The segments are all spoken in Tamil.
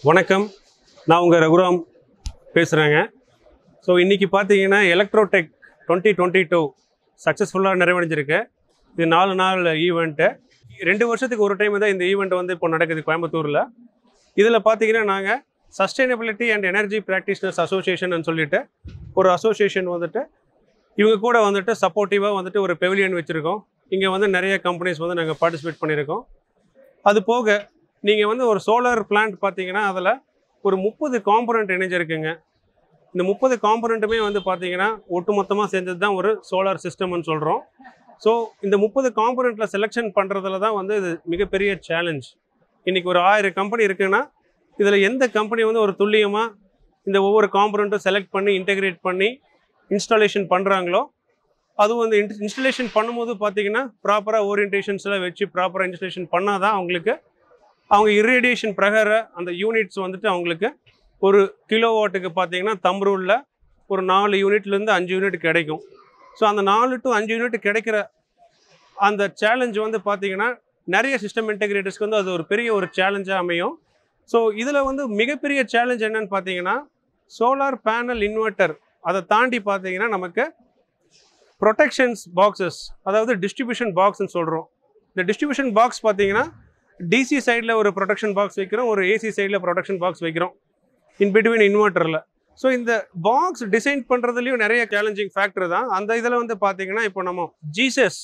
வணக்கம் நான் உங்கள் ரகுராம் பேசுகிறேங்க ஸோ இன்றைக்கி பார்த்தீங்கன்னா எலக்ட்ரோடெக் டுவெண்ட்டி டுவெண்ட்டி டூ சக்ஸஸ்ஃபுல்லாக நிறைவடைஞ்சிருக்கு இது நாலு நாள் ஈவெண்ட்டு ரெண்டு வருஷத்துக்கு ஒரு டைம் தான் இந்த ஈவெண்ட் வந்து இப்போ நடக்குது கோயம்புத்தூரில் இதில் பார்த்தீங்கன்னா நாங்கள் sustainability and energy practitioners association சொல்லிட்டு ஒரு அசோசியேஷன் வந்துட்டு இவங்க கூட வந்துட்டு சப்போர்ட்டிவாக வந்துட்டு ஒரு பெவிலியன் வச்சுருக்கோம் இங்கே வந்து நிறைய கம்பெனிஸ் வந்து நாங்கள் பார்ட்டிசிபேட் பண்ணியிருக்கோம் அது போக நீங்கள் வந்து ஒரு சோலார் பிளான்ட் பார்த்தீங்கன்னா அதில் ஒரு முப்பது காம்பனண்ட் இணைஞ்சிருக்குங்க இந்த முப்பது காம்பனண்ட்டுமே வந்து பார்த்தீங்கன்னா ஒட்டுமொத்தமாக சேர்ந்தது தான் ஒரு சோலார் சிஸ்டம்னு சொல்கிறோம் ஸோ இந்த முப்பது காம்பனண்ட்டில் செலெக்ஷன் பண்ணுறதுல தான் வந்து இது மிகப்பெரிய சேலஞ்ச் இன்றைக்கி ஒரு ஆயிரம் கம்பெனி இருக்குன்னா இதில் எந்த கம்பெனி வந்து ஒரு துல்லியமாக இந்த ஒவ்வொரு காம்பனண்ட்டும் செலக்ட் பண்ணி இன்டெகிரேட் பண்ணி இன்ஸ்டாலேஷன் பண்ணுறாங்களோ அதுவும் வந்து இன்ஸ் இன்ஸ்டலேஷன் பண்ணும்போது பார்த்தீங்கன்னா ப்ராப்பராக ஓரியன்டேஷன்ஸ்லாம் வச்சு ப்ராப்பராக இன்ஸ்டலேஷன் பண்ணால் தான் அவங்களுக்கு அவங்க இரேடியேஷன் பிரகார அந்த யூனிட்ஸ் வந்துட்டு அவங்களுக்கு ஒரு கிலோ வாட்டுக்கு பார்த்தீங்கன்னா தம்ரூலில் ஒரு நாலு யூனிட்லேருந்து அஞ்சு யூனிட் கிடைக்கும் ஸோ அந்த நாலு டு அஞ்சு யூனிட் கிடைக்கிற அந்த சேலஞ்ச் வந்து பார்த்தீங்கன்னா நிறைய சிஸ்டம் இன்டெகிரேட்டர்ஸ்க்கு வந்து அது ஒரு பெரிய ஒரு சேலஞ்சாக அமையும் ஸோ இதில் வந்து மிகப்பெரிய சேலஞ்ச் என்னன்னு பார்த்தீங்கன்னா சோலார் பேனல் இன்வெர்ட்டர் அதை தாண்டி பார்த்தீங்கன்னா நமக்கு ப்ரொடெக்ஷன்ஸ் பாக்ஸஸ் அதாவது டிஸ்ட்ரிபியூஷன் பாக்ஸ்னு சொல்கிறோம் இந்த டிஸ்ட்ரிபியூஷன் பாக்ஸ் பார்த்தீங்கன்னா டிசி சைடில் ஒரு ப்ரொடெக்ஷன் பாக்ஸ் வைக்கிறோம் ஒரு ஏசி சைடில் ப்ரொடெக்ஷன் பாக்ஸ் வைக்கிறோம் இன் பிட்வீன் இன்வெர்ட்டரில் ஸோ இந்த பாக்ஸ் டிசைன் பண்ணுறதுலையும் நிறைய சேலஞ்சிங் ஃபேக்டர் தான் அந்த இதில் வந்து பார்த்தீங்கன்னா இப்போ நம்ம ஜீசஸ்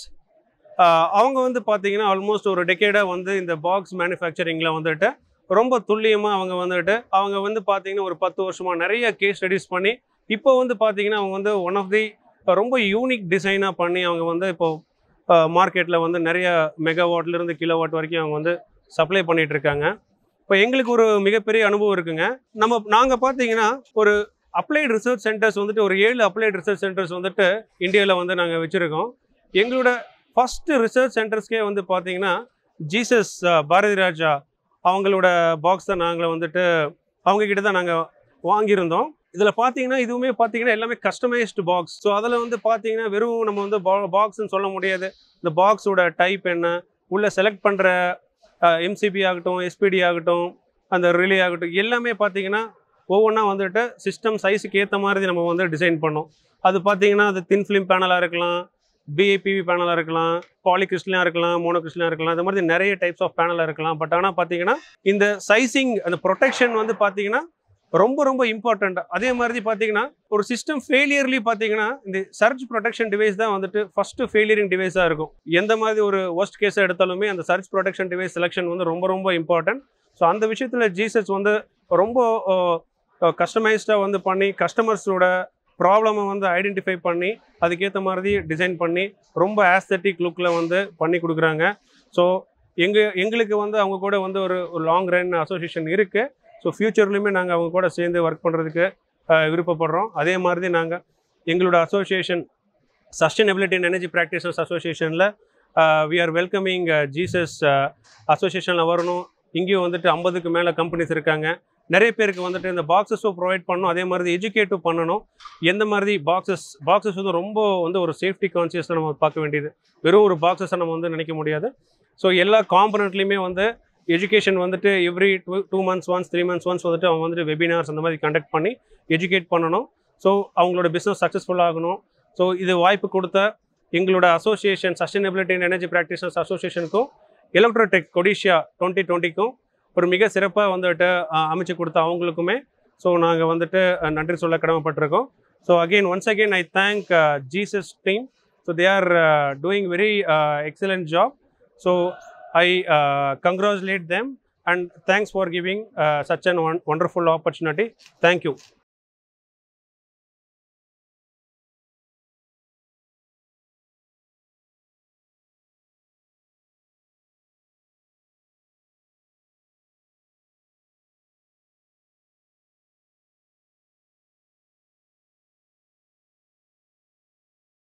அவங்க வந்து பார்த்தீங்கன்னா ஆல்மோஸ்ட் ஒரு டெக்கேடாக வந்து இந்த பாக்ஸ் மேனுஃபேக்சரிங்கில் வந்துட்டு ரொம்ப துல்லியமாக அவங்க வந்துட்டு அவங்க வந்து பார்த்தீங்கன்னா ஒரு பத்து வருஷமாக நிறைய கேஸ் ஸ்டடிஸ் பண்ணி இப்போ வந்து பார்த்தீங்கன்னா அவங்க வந்து ஒன் ஆஃப் தி ரொம்ப யூனிக் டிசைனாக பண்ணி அவங்க வந்து இப்போ மார்க்கெட்டில் வந்து நிறைய மெகாவாட்லேருந்து கிலோ வாட் வரைக்கும் அவங்க வந்து சப்ளை பண்ணிட்டு இருக்காங்க இப்போ எங்களுக்கு ஒரு மிகப்பெரிய அனுபவம் இருக்குங்க நம்ம நாங்கள் பார்த்தீங்கன்னா ஒரு அப்ளைட் ரிசர்ச் சென்டர்ஸ் வந்துட்டு ஒரு ஏழு அப்ளைட் ரிசர்ச் சென்டர்ஸ் வந்துட்டு இந்தியாவில் வந்து நாங்கள் வச்சுருக்கோம் எங்களோட ஃபஸ்ட்டு ரிசர்ச் சென்டர்ஸ்க்கே வந்து பார்த்தீங்கன்னா ஜீசஸ் பாரதி ராஜா அவங்களோட பாக்ஸ் தான் நாங்கள் வந்துட்டு அவங்க கிட்ட தான் நாங்கள் வாங்கியிருந்தோம் இதில் பார்த்தீங்கன்னா இதுவுமே பார்த்தீங்கன்னா எல்லாமே கஸ்டமைஸ்டு பாக்ஸ் ஸோ அதில் வந்து பார்த்தீங்கன்னா வெறும் நம்ம வந்து பாக்ஸ்ன்னு சொல்ல முடியாது இந்த பாக்ஸோட டைப் என்ன உள்ளே செலக்ட் பண்ணுற எம்சிபி ஆகட்டும் எஸ்பிடி ஆகட்டும் அந்த ரிலே ஆகட்டும் எல்லாமே பார்த்தீங்கன்னா ஒவ்வொன்றா வந்துட்டு சிஸ்டம் சைஸுக்கு ஏற்ற மாதிரி நம்ம வந்து டிசைன் பண்ணோம் அது பார்த்தீங்கன்னா அது தின் ஃபிலிம் பேனலாக இருக்கலாம் பிஏபிவி பேனலாக இருக்கலாம் பாலிகிறிஸ்டலாக இருக்கலாம் மோனோகிறிஸ்டலாக இருக்கலாம் இந்த மாதிரி நிறைய டைப்ஸ் ஆஃப் பேனலாக இருக்கலாம் பட் ஆனால் பார்த்தீங்கன்னா இந்த சைசிங் அந்த ப்ரொடெக்ஷன் வந்து பார்த்தீங்கன்னா ரொம்ப ரொம்ப இம்பார்ட்டண்ட் அதே மாதிரி பார்த்தீங்கன்னா ஒரு சிஸ்டம் ஃபெயிலியர்லி பார்த்தீங்கன்னா இந்த சர்ச் ப்ரொடெக்ஷன் டிவைஸ் தான் வந்துட்டு ஃபஸ்ட்டு ஃபெயிலியரிங் டிவைஸாக இருக்கும் எந்த மாதிரி ஒரு ஒஸ்ட் கேஸை எடுத்தாலுமே அந்த சர்ச் ப்ரொடெக்ஷன் டிவைஸ் செலெக்ஷன் வந்து ரொம்ப ரொம்ப இம்பார்ட்டன்ட் ஸோ அந்த விஷயத்தில் ஜீசஸ் வந்து ரொம்ப கஸ்டமைஸ்டாக வந்து பண்ணி கஸ்டமர்ஸோட ப்ராப்ளமை வந்து ஐடென்டிஃபை பண்ணி அதுக்கேற்ற மாதிரி டிசைன் பண்ணி ரொம்ப ஆஸ்தட்டிக் லுக்கில் வந்து பண்ணி கொடுக்குறாங்க ஸோ எங்கள் எங்களுக்கு வந்து அவங்க கூட வந்து ஒரு ஒரு லாங் ரன் அசோசியேஷன் இருக்குது ஸோ ஃப்யூச்சர்லேயுமே நாங்கள் அவங்க கூட சேர்ந்து ஒர்க் பண்ணுறதுக்கு விருப்பப்படுறோம் அதே மாதிரி நாங்கள் எங்களோட association sustainability and energy practicers அசோசியேஷனில் வி ஆர் வெல்கமிங் ஜீசஸ் அசோசியேஷனில் வரணும் இங்கேயும் வந்துட்டு ஐம்பதுக்கு மேலே கம்பெனிஸ் இருக்காங்க நிறைய பேருக்கு வந்துட்டு இந்த பாக்ஸஸும் ப்ரொவைட் பண்ணணும் அதே மாதிரி எஜுகேட்டும் பண்ணணும் எந்த மாதிரி பாக்ஸஸ் பாக்ஸஸ் வந்து ரொம்ப வந்து ஒரு சேஃப்டி கான்சியஸை நம்ம பார்க்க வேண்டியது வெறும் ஒரு பாக்ஸஸை நம்ம வந்து நினைக்க முடியாது ஸோ எல்லா காம்பனண்ட்லேயுமே வந்து எஜுகேஷன் வந்துட்டு every two two months once three months once வந்துட்டு அவங்க வந்துட்டு வெபினார்ஸ் அந்த மாதிரி கண்டக்ட் பண்ணி எஜுகேட் பண்ணணும் ஸோ அவங்களோட பிஸ்னஸ் சக்ஸஸ்ஃபுல் ஆகணும் ஸோ இது வாய்ப்பு கொடுத்த எங்களோட association sustainability and energy practicers அசோசியேஷனுக்கும் எலக்ட்ரோடெக் கொடிஷியா டுவெண்ட்டி டுவெண்ட்டிக்கும் ஒரு மிக சிறப்பாக வந்துட்டு அமைச்சு கொடுத்த அவங்களுக்குமே ஸோ நாங்கள் வந்துட்டு நன்றி சொல்ல கடமைப்பட்டிருக்கோம் so again once again I thank Jesus team so they are doing very excellent job so I uh, congratulate them and thanks for giving uh, such an wonderful opportunity. Thank you.